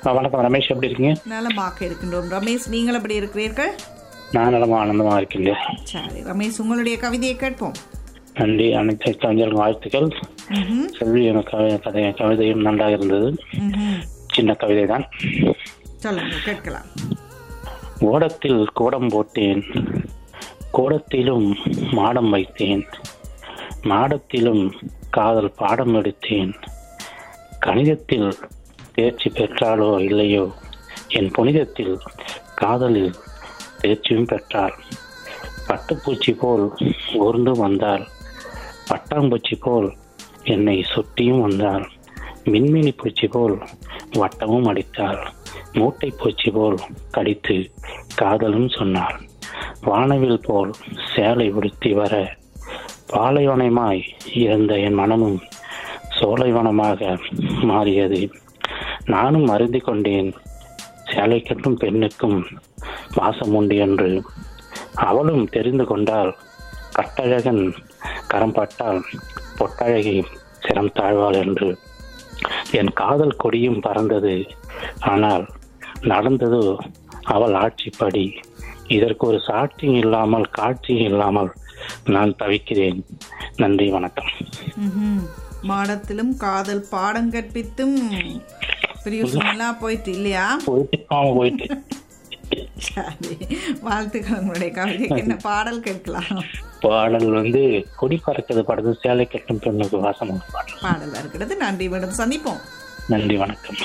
ஆ, வணக்கம் ரமேஷ் எப்படி இருக்கீங்க நலமாக இருக்கின்றோம் ரமேஷ் நீங்கள் எப்படி இருக்கிறீர்கள் நான் நலமா ஆனந்தமா இருக்கின்றேன் சரி ரமேஷ் உங்களுடைய கவிதையை கேட்போம் நன்றி அனைத்து கவிஞர்கள் வாழ்த்துக்கள் ம்ஹும், செல்வி என கவி- கதை கவிதையும் நன்றாக இருந்தது ம்ஹும். சின்ன கவிதை தான் சொல்லுங்க கேட்கலாம் ஓடத்தில் கோடம் போட்டேன் கோடத்திலும் மாடம் வைத்தேன் மாடத்திலும் காதல் பாடம் எடுத்தேன் கணிதத்தில் தேர்ச்சி பெற்றாலோ இல்லையோ என் புனிதத்தில் காதலில் தேர்ச்சியும் பெற்றாள் பட்டுப்பூச்சி போல் ஊர்ந்து வந்தாள் பட்டாம்பூச்சி போல் என்னை சுட்டியும் வந்தாள் மின்மினி பூச்சி போல் வட்டமும் அடித்தாள் மூட்டை பூச்சி போல் கடித்து காதலும் சொன்னாள் வானவில் போல் சேலை உடுத்தி வர பாலைவனமாய் இருந்த என் மனமும் சோலைவனமாக மாறியது நானும் அருந்தி கொண்டேன் சேலை கட்டும் பெண்ணுக்கும் வாசம் உண்டு என்று அவளும் தெரிந்து கொண்டால் கட்டழகன் கரம் பட்டால் பொட்டழகி சிரம் தாழ்வாள் என்று என் காதல் கொடியும் பறந்தது ஆனால் நடந்ததோ அவள் ஆட்சிப்படி இதற்கு ஒரு சாட்சியும் இல்லாமல் காட்சியும் இல்லாமல் நான் தவிக்கிறேன் நன்றி வணக்கம் ம்ஹும். மாடத்திலும் காதல் பாடம் கற்பித்தும் பிரியோசனெல்லாம் போயிட்டு இல்லையா போயிட்டு ஆமா போயிட்டு சரி வாழ்த்துக்கள் உங்களுடைய கவிதைக்கு என்ன பாடல் கேட்கலாம் பாடல் வந்து கொடி பறக்குது படத்து சேலை கட்டும் பெண்ணுக்கு வாசம் பாடல் பாடல் இருக்கிறது நன்றி மேடம் சந்திப்போம் நன்றி வணக்கம்